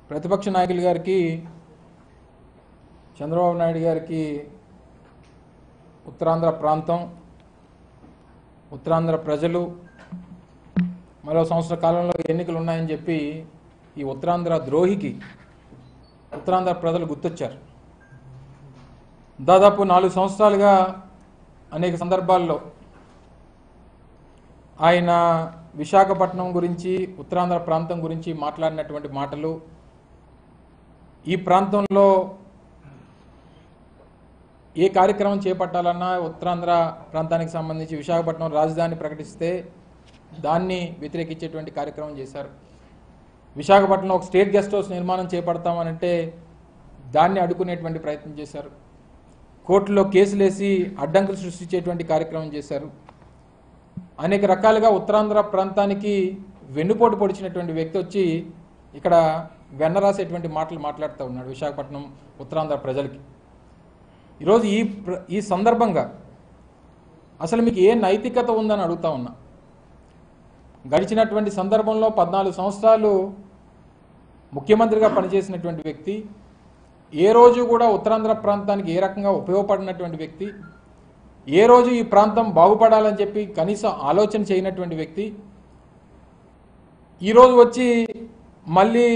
ప్రతిపక్ష నాయకులు గారికి చంద్రబాబు నాయుడు గారికి ఉత్తరాంధ్ర ప్రాంతం ఉత్తరాంధ్ర ప్రజలు మరో సంవత్సర కాలంలో ఎన్నికలు ఉన్నాయని చెప్పి ఈ ఉత్తరాంధ్ర ద్రోహికి ఉత్తరాంధ్ర ప్రజలు గుర్తొచ్చారు దాదాపు నాలుగు సంవత్సరాలుగా అనేక సందర్భాల్లో ఆయన విశాఖపట్నం గురించి ఉత్తరాంధ్ర ప్రాంతం గురించి మాట్లాడినటువంటి మాటలు ఈ ప్రాంతంలో ఏ కార్యక్రమం చేపట్టాలన్నా ఉత్తరాంధ్ర ప్రాంతానికి సంబంధించి విశాఖపట్నం రాజధాని ప్రకటిస్తే దాన్ని వ్యతిరేకించేటువంటి కార్యక్రమం చేశారు విశాఖపట్నంలో ఒక స్టేట్ గెస్ట్ హౌస్ నిర్మాణం చేపడతామనంటే దాన్ని అడ్డుకునేటువంటి ప్రయత్నం చేశారు కోర్టులో కేసులేసి అడ్డంకులు సృష్టించేటువంటి కార్యక్రమం చేశారు అనేక రకాలుగా ఉత్తరాంధ్ర ప్రాంతానికి వెన్నుపోటు పొడిచినటువంటి వ్యక్తి వచ్చి ఇక్కడ వెన్న రాసేటువంటి మాటలు మాట్లాడుతూ ఉన్నాడు విశాఖపట్నం ఉత్తరాంధ్ర ప్రజలకి ఈరోజు ఈ ప్ర- ఈ సందర్భంగా అసలు మీకు ఏ నైతికత ఉందని అడుగుతా ఉన్నా గడిచినటువంటి సందర్భంలో పద్నాలుగు సంవత్సరాలు ముఖ్యమంత్రిగా పనిచేసినటువంటి వ్యక్తి ఏ రోజు కూడా ఉత్తరాంధ్ర ప్రాంతానికి ఏ రకంగా ఉపయోగపడినటువంటి వ్యక్తి ఏ రోజు ఈ ప్రాంతం బాగుపడాలని చెప్పి కనీసం ఆలోచన చేయనటువంటి వ్యక్తి ఈరోజు వచ్చి మళ్ళీ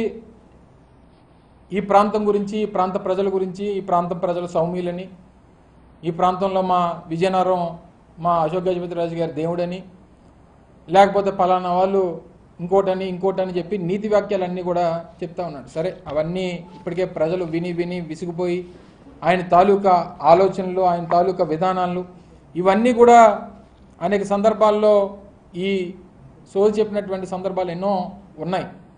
ఈ ప్రాంతం గురించి ఈ ప్రాంత ప్రజల గురించి ఈ ప్రాంతం ప్రజల సౌమ్యులని ఈ ప్రాంతంలో మా విజయనగరం మా అశోక్ గజపతి రాజు గారి దేవుడని లేకపోతే పలానా వాళ్ళు ఇంకోటని ఇంకోటని చెప్పి నీతి వాక్యాలన్నీ కూడా చెప్తా ఉన్నాడు సరే అవన్నీ ఇప్పటికే ప్రజలు విని విని విసిగిపోయి ఆయన తాలూకా ఆలోచనలు ఆయన తాలూకా విధానాలు ఇవన్నీ కూడా అనేక సందర్భాల్లో ఈ సోల్ చెప్పినటువంటి సందర్భాలు ఎన్నో ఉన్నాయి